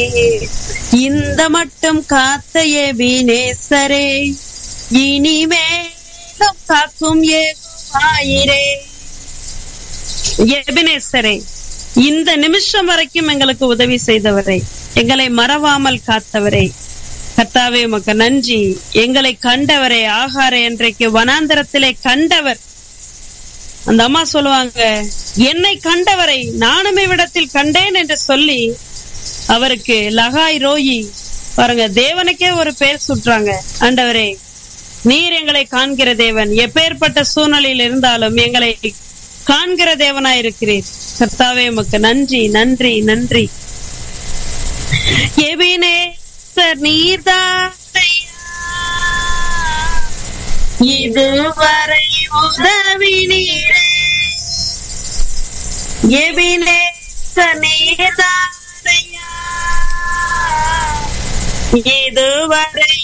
இந்த மட்டும் காத்த எபினேசரே இனிமேலும் காக்கும் ஏகுமாயிரே எபினேசரே இந்த நிமிஷம் வரைக்கும் எங்களுக்கு உதவி செய்தவரே எங்களை மறவாமல் காத்தவரே கர்த்தாவே உமக்கு நன்றி எங்களை கண்டவரே ஆகார இன்றைக்கு வனாந்தரத்திலே கண்டவர் அந்த அம்மா சொல்லுவாங்க என்னை கண்டவரை நானும் இவ்விடத்தில் கண்டேன் என்று சொல்லி அவருக்கு லகாய் ரோயி பாருங்க தேவனுக்கே ஒரு பேர் சுட்டுறாங்க ஆண்டவரே நீர் எங்களை காண்கிற தேவன் எப்பேற்பட்ட சூழ்நிலையில் இருந்தாலும் எங்களை காண்கிற தேவனா இருக்கிறீர் கர்த்தாவே உமக்கு நன்றி நன்றி நன்றி எபினேசர் நீர்தாரையா இதுவரை உதவி நீரே எபினேசர் நீர்தாரையா இதுவரை